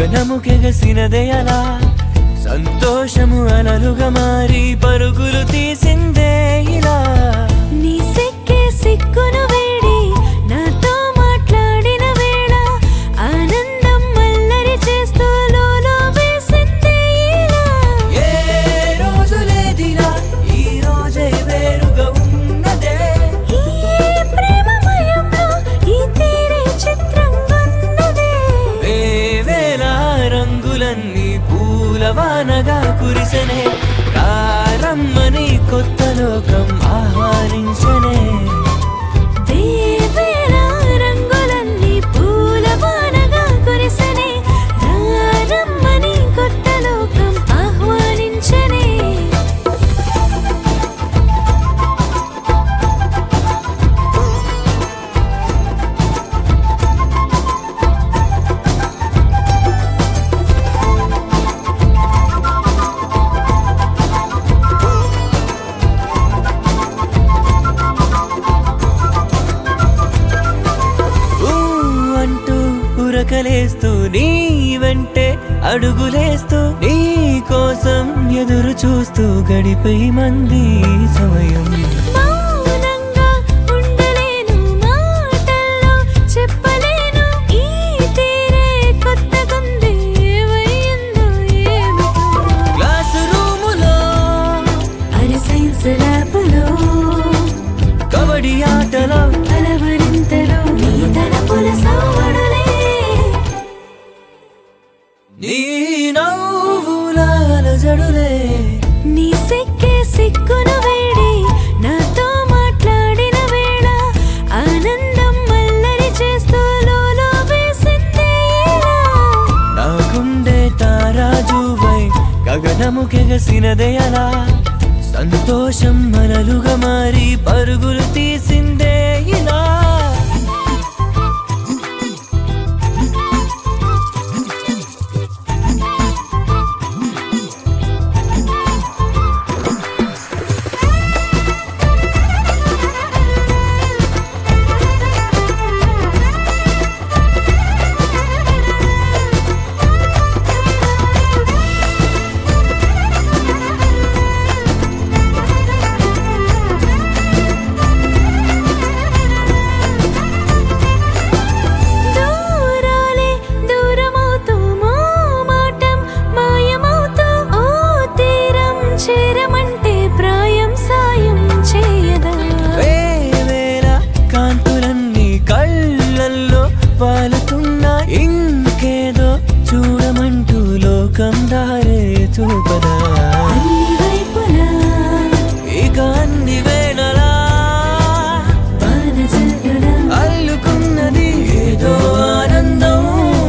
గగనము కెగసినదే అలా సంతోషము అలలుగా మారి పరుగులు తీసిందే ఇలా నీ సిక్కే సిక్కును వేడి నాతో మాట్లాడిన వేళ ఆనందం మల్లరి చేస్తూ లోలో వేసిందే ఇలా ఏ రోజు లేదిలా ఈ రోజే వేరుగా ఉన్నదే ఈ ప్రేమమయంలో ఈ తీరే చిత్రంగున్నదే వేవేల రంగులన్నీ పూలవానగా కురిసెనే ప్రారమ్మని కొత్త లోకం ఆహ్వానించనే వేవేల రంగులన్నీ పూలవానగా కురిసెనే రారమ్మని కొత్త లోకం ఆహ్వానించనే ఊ అంటూ ఉరకలేస్తూ నీ వెంటే అడుగులేస్తూ నీ కోసం ఎదురు చూస్తూ గడిపై మంది సమయం మౌనంగా ఉండలేను మాటల్లో చెప్పలేను ఈ తీరే కొత్తగుంది ఏమైందో ఏమిటో క్లాసు రూములో అరే సైన్స్ ల్యాబ్లో కబడ్డీ ఆటలో కలవరింతలో నీ తలపుల సవ్వడులే నీ నవ్వులాల జడులే నీ సిక్కే సిక్కును వేడి నాతో మాట్లాడిన వేళ ఆనందం మల్లరి చేస్తూ లోలో వేసిందే ఇలా నా గుండె తారాజువై గగనము కెగసినదే అలా సంతోషం మనలుగా మారి పరుగులు తీసిందే ఇలా దూరాలే దూరమవుతూ మోమాటం మాయమవుతూ ఓ తీరం చేరమంటే ప్రాయం సాయం చేయదా వేవేల కాంతులన్నీ కళ్ళల్లో పాలుతున్నా ఇంకేదో చూడమంటూ లోకం దారే చూపదా అన్ని వైపులా ఇక అన్ని వేళలా వానజల్లులా అల్లుకున్నది ఏదో ఆనందం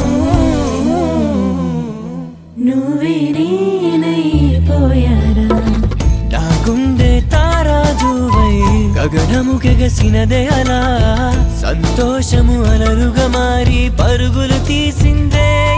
నువ్వే నేనైపోయారా నా గుండె తారాజువై గగనము కెగసినదే అలా సంతోషము అలలుగా మారి పరుగులు తీసిందే